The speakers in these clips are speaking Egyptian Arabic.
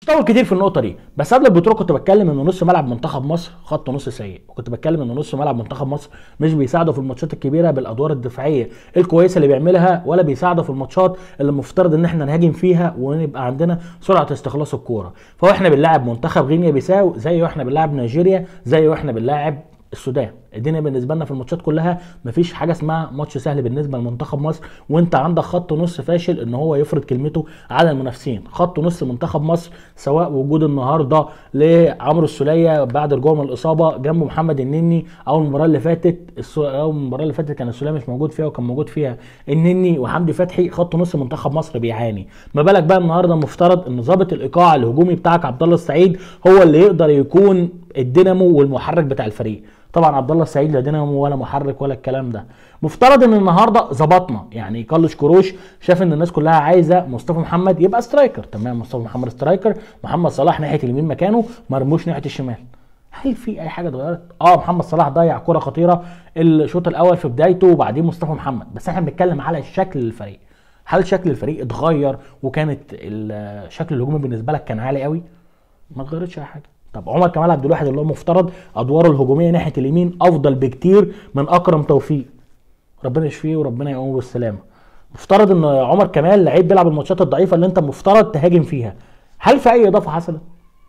طول كتير في النقطه دي بس قبل البطوله كنت بتكلم ان نص ملعب منتخب مصر خط نص سيء وكنت بتكلم ان نص ملعب منتخب مصر مش بيساعده في الماتشات الكبيره بالادوار الدفاعيه الكويسه اللي بيعملها ولا بيساعده في الماتشات اللي المفترض ان احنا نهاجم فيها ونبقى عندنا سرعه استخلاص الكوره فهو احنا بنلاعب منتخب غينيا بيساو زي واحنا بنلاعب نيجيريا زي واحنا بنلاعب السودان الدنيا بالنسبه لنا في الماتشات كلها مفيش حاجه اسمها ماتش سهل بالنسبه لمنتخب مصر وانت عندك خط نص فاشل ان هو يفرض كلمته على المنافسين خط نص منتخب مصر سواء وجود النهارده لعمرو السوليه بعد رجوعه من الاصابه جنبه محمد النني او المباراه اللي فاتت السو... او المباراه اللي فاتت كان السوليه مش موجود فيها وكان موجود فيها النني وحمدي فتحي خط نص منتخب مصر بيعاني ما بالك بقى النهارده المفترض ان ضابط الايقاع الهجومي بتاعك عبد الله السعيد هو اللي يقدر يكون الدينامو والمحرك بتاع الفريق طبعا عبد الله السعيد لا دينامو ولا محرك ولا الكلام ده مفترض ان النهارده ظبطنا يعني كارلوس كروش شاف ان الناس كلها عايزه مصطفى محمد يبقى سترايكر تمام مصطفى محمد سترايكر محمد صلاح ناحيه اليمين مكانه مرموش ناحيه الشمال هل في اي حاجه اتغيرت اه محمد صلاح ضيع كره خطيره الشوط الاول في بدايته وبعدين مصطفى محمد بس احنا بنتكلم على شكل الفريق هل شكل الفريق اتغير وكانت الشكل الهجومي بالنسبه لك كان عالي قوي ما اتغيرتش اي حاجه طب عمر كمال عبد الواحد اللي هو مفترض ادواره الهجوميه ناحيه اليمين افضل بكتير من اكرم توفيق ربنا يشفيه وربنا يقومه بالسلامه مفترض ان عمر كمال لعيب بيلعب الماتشات الضعيفه اللي انت مفترض تهاجم فيها هل في اي اضافه حصلت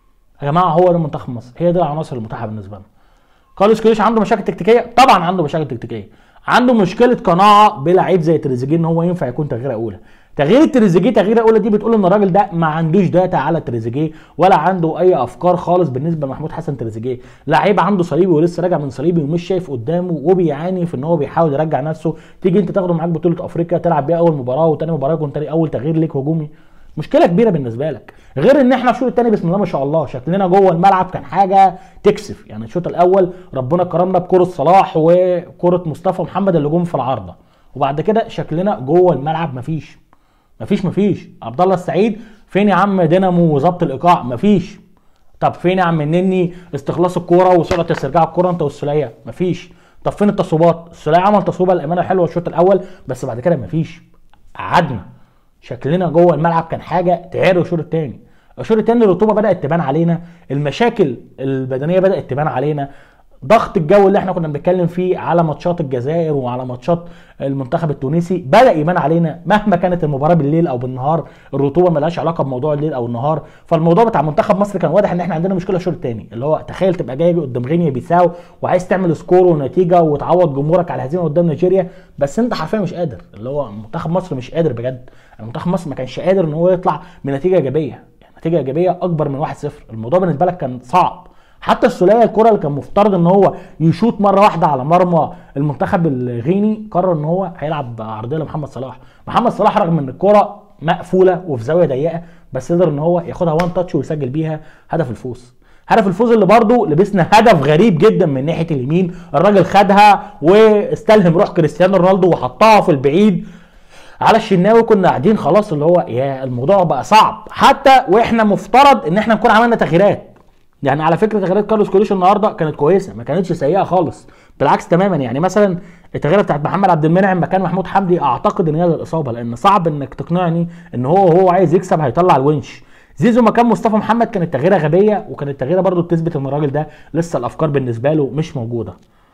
يا جماعه هو ده منتخب مصر هي دي العناصر المتاحه بالنسبه لنا كارلوس كريش عنده مشاكل تكتيكيه طبعا عنده مشاكل تكتيكيه عنده مشكله قناعه بلعيب زي تريزيجيه ان هو ينفع يكون تغيير اولى تغيير تريزيجيه تغيير اولى دي بتقول ان الراجل ده ما عندوش داتا على تريزيجيه ولا عنده اي افكار خالص بالنسبه لمحمود حسن تريزيجيه لعيب عنده صليبي ولسه راجع من صليبي ومش شايف قدامه وبيعاني في ان هو بيحاول يرجع نفسه تيجي انت تاخده معاك بطوله افريقيا تلعب بيها اول مباراه وتاني مباراه يكون تاني اول تغيير ليك هجومي مشكله كبيره بالنسبه لك غير ان احنا الشوط الثاني بسم الله ما شاء الله شكلنا جوه الملعب كان حاجه تكسف يعني الشوط الاول ربنا كرمنا بكره صلاح وكره مصطفى محمد اللي جم في العارضه وبعد كده شكلنا جوه الملعب مفيش مفيش مفيش عبد الله السعيد فين يا عم دينامو وظبط الايقاع مفيش طب فين يا عم النني استخلاص الكوره وسرعه استرجاع الكوره انت والسوليه مفيش طب فين التصويبات السوليه عمل تصويبه الامانه حلوه الشوط الاول بس بعد كده مفيش قعدنا شكلنا جوه الملعب كان حاجه تعير الشوط الثاني الشوط الثاني الرطوبه بدات تبان علينا المشاكل البدنيه بدات تبان علينا ضغط الجو اللي احنا كنا بنتكلم فيه على ماتشات الجزائر وعلى ماتشات المنتخب التونسي بدا يبان علينا مهما كانت المباراه بالليل او بالنهار الرطوبه ملهاش علاقه بموضوع الليل او النهار فالموضوع بتاع منتخب مصر كان واضح ان احنا عندنا مشكله الشوط الثاني اللي هو تخيل تبقى جاي قدام غينيا بيساو وعايز تعمل سكور ونتيجه وتعوض جمهورك على هزيمه قدام نيجيريا بس انت حرفيا مش قادر اللي هو منتخب مصر مش قادر بجد منتخب مصر ما كانش قادر ان هو يطلع بنتيجه ايجابيه يعني نتيجه ايجابيه اكبر من 1-0 الموضوع بالنسبه لك كان صعب حتى السوليه الكره اللي كان مفترض ان هو يشوط مره واحده على مرمى المنتخب الغيني قرر ان هو هيلعب عرضيه لمحمد صلاح محمد صلاح رغم ان الكره مقفوله وفي زاويه ضيقه بس قدر ان هو ياخدها وان تاتش ويسجل بيها هدف الفوز هدف الفوز اللي برضه لبسنا هدف غريب جدا من ناحيه اليمين الراجل خدها واستلهم روح كريستيانو رونالدو وحطها في البعيد على الشناوي كنا قاعدين خلاص اللي هو يا الموضوع بقى صعب حتى واحنا مفترض ان احنا نكون عملنا تغييرات يعني على فكره تغييرات كارلوس كوليش النهارده كانت كويسه ما كانتش سيئه خالص بالعكس تماما يعني مثلا التغييره بتاعت محمد عبد المنعم مكان محمود حمدي اعتقد ان هي للاصابه لان صعب انك تقنعني ان هو وهو عايز يكسب هيطلع الونش زيزو مكان مصطفى محمد كانت تغييره غبيه وكانت تغييره برضو بتثبت ان الراجل ده لسه الافكار بالنسبه له مش موجوده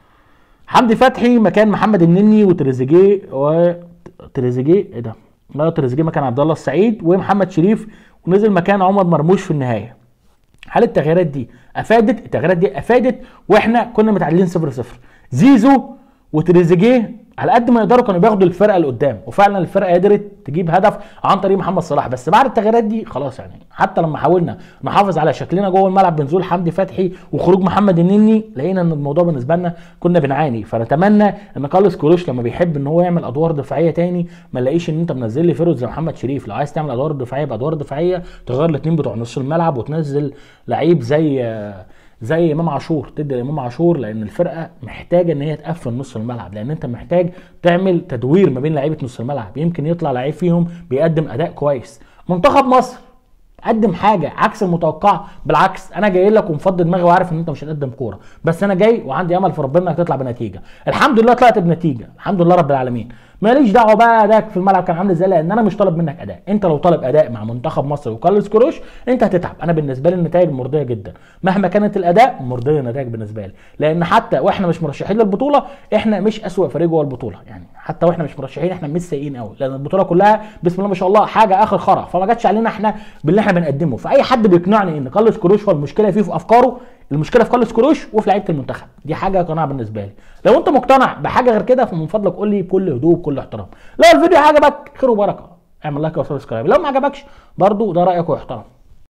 حمدي فتحي مكان محمد النني وتريزيجيه وتريزيجيه ايه ده؟ لا تريزيجيه مكان عبد الله السعيد ومحمد شريف ونزل مكان عمر مرموش في النهايه هل التغييرات دي افادت التغييرات دي افادت واحنا كنا متعادلين 0 0 زيزو وتريزيجيه على قد ما يقدروا كانوا بياخدوا الفرقه لقدام وفعلا الفرقه قدرت تجيب هدف عن طريق محمد صلاح بس بعد التغييرات دي خلاص يعني حتى لما حاولنا نحافظ على شكلنا جوه الملعب بنزول حمدي فتحي وخروج محمد النني لقينا ان الموضوع بالنسبه لنا كنا بنعاني فنتمنى ان كارلوس كولوش لما بيحب ان هو يعمل ادوار دفاعيه تاني ما نلاقيش ان انت منزل لي فيرود زي محمد شريف لو عايز تعمل ادوار دفاعيه بادوار دفاعيه تغير الاثنين بتوع نص الملعب وتنزل لعيب زي زي امام عاشور تدي لامام عاشور لان الفرقه محتاجه ان هي تقفل نص الملعب لان انت محتاج تعمل تدوير ما بين لعيبه نص الملعب يمكن يطلع لعيب فيهم بيقدم اداء كويس منتخب مصر قدم حاجه عكس المتوقع بالعكس انا جاي لك ومفضي دماغي وعارف ان انت مش هتقدم كوره بس انا جاي وعندي امل في ربنا انك تطلع بنتيجه الحمد لله طلعت بنتيجه الحمد لله رب العالمين ماليش دعوه بقى ادائك في الملعب كان عامل ازاي لان انا مش طالب منك اداء انت لو طالب اداء مع منتخب مصر وكارلوس كروش انت هتتعب انا بالنسبه لي النتائج مرضيه جدا مهما كانت الاداء مرضيه النتائج بالنسبه لي لان حتى واحنا مش مرشحين للبطوله احنا مش اسوأ فريق جوه البطوله يعني حتى واحنا مش مرشحين احنا مش سيئين قوي لان البطوله كلها بسم الله ما شاء الله حاجه اخر خرا فما جاتش علينا احنا باللي احنا بنقدمه فاي حد بيقنعني ان كارلوس كروش هو المشكله فيه في افكاره المشكله في كارلوس كروش وفي لعيبه المنتخب دي حاجه قناعه بالنسبه لي لو انت مقتنع بحاجه غير كده فمن فضلك قول لي بكل هدوء بكل احترام لو الفيديو عجبك خير وبركه اعمل لايك وسبسكرايب لو ما عجبكش برضو ده رايك واحترام